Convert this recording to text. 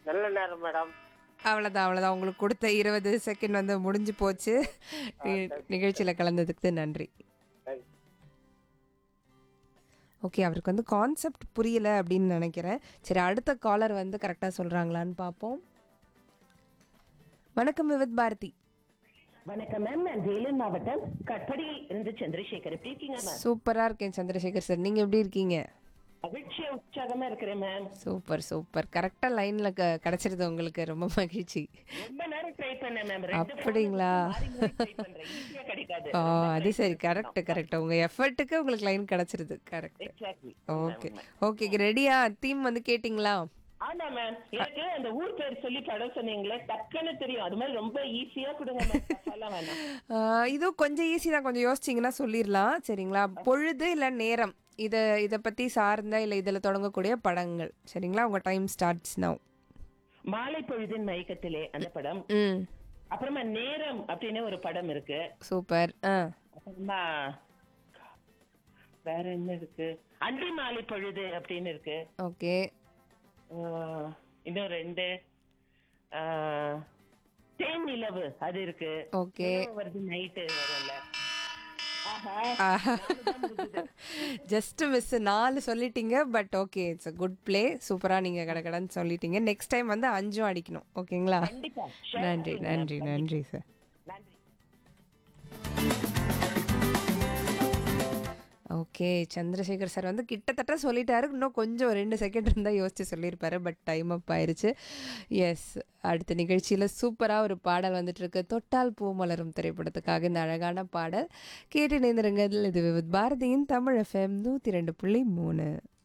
நல்ல நேரம் மேடம் அவ்வளோதான் அவ்வளோதான் உங்களுக்கு கொடுத்த இருபது செகண்ட் வந்து முடிஞ்சு போச்சு நிகழ்ச்சியில் கலந்ததுக்கு நன்றி Thank you. ஓகே அவருக்கு வந்து கான்செப்ட் புரியல அப்படின்னு நினைக்கிறேன் சரி அடுத்த காலர் வந்து கரெக்டாக சொல்கிறாங்களான்னு பார்ப்போம் வணக்கம் விவித் பாரதி வணக்கம் மேம் நான் வேலூர் மாவட்டம் கட்படியில் இருந்து சந்திரசேகர் எப்படி இருக்கீங்க மேம் சூப்பராக இருக்கேன் சந்திரசேகர் சார் நீங்கள் எப்படி இருக்கீங்க மகிழ்ச்சியா உற்சாகமா இருக்கிறேன் மேம் சூப்பர் சூப்பர் கரெக்டாக லைனில் க கிடச்சிருது உங்களுக்கு ரொம்ப மகிழ்ச்சி ரொம்ப நேரம் ட்ரை பண்ணேன் மேம் அப்படிங்களா? ஈஸியா கிடைக்காது ஆ அது சரி கரெக்ட் கரெக்ட் உங்கள் எஃபர்ட்டுக்கு உங்களுக்கு லைன் கிடச்சிருது கரெக்ட் எக்ஸாக்ட்லி ஓகே ஓகே ரெடியா தீம் வந்து கேட்டிங்களா ஆமா மேம் எனக்கு அந்த ஊர் பேர் சொல்லி படம் சொன்னீங்களே டக்குன்னு தெரியும் அது மாதிரி ரொம்ப ஈஸியா கொடுங்க மேம் கஷ்டம்லாம் வேணாம் ஆ, இதுவும் கொஞ்சம் ஈஸி தான் கொஞ்சம் யோசிச்சிங்கன்னா சொல்லிடலாம் சரிங்களா பொழுது இல்லை நேரம் இதை இதை பற்றி சார்ந்த இல்லை இதில் தொடங்கக்கூடிய படங்கள் சரிங்களா உங்கள் டைம் ஸ்டார்ட்ஸ் நவ் மாலை பொழுதின் மயக்கத்திலே அந்த படம் ம் அப்புறமா நேரம் அப்படின்னு ஒரு படம் இருக்கு சூப்பர் ஆ அப்புறமா வேற என்ன இருக்கு அன்றி மாலை பொழுது அப்படின்னு இருக்கு ஓகே ஆஹ் இன்னும் ரெண்டு ஆஹ் தேன் நிலவு அது இருக்கு ஓகே நிலவு வருது நைட்டு வரும்ல ஆஹா ஜஸ்ட் மிஸ் நாலு சொல்லிட்டீங்க but okay it's a good play சூப்பராக நீங்கள் கடகடன்னு சொல்லிட்டீங்க நெக்ஸ்ட் டைம் வந்து அஞ்சும் அடிக்கணும் ஓகேங்களா கண்டிப்பா Sure. நன்றி நன்றி நன்றி சார் நன்றி ஓகே சந்திரசேகர் சார் வந்து கிட்டத்தட்ட சொல்லிட்டாரு இன்னும் கொஞ்சம் ரெண்டு செகண்ட் இருந்தால் யோசிச்சு சொல்லியிருப்பாரு பட் டைம் அப் ஆயிருச்சு எஸ் அடுத்த நிகழ்ச்சியில் சூப்பராக ஒரு பாடல் வந்துட்டு இருக்கு தொட்டால் பூ மலரும் திரைப்படத்துக்காக இந்த அழகான பாடல் கேட்டு இணைந்திருங்கள் இது வித் பாரதியின் தமிழ் எஃப்எம் நூற்றி ரெண்டு புள்ளி மூணு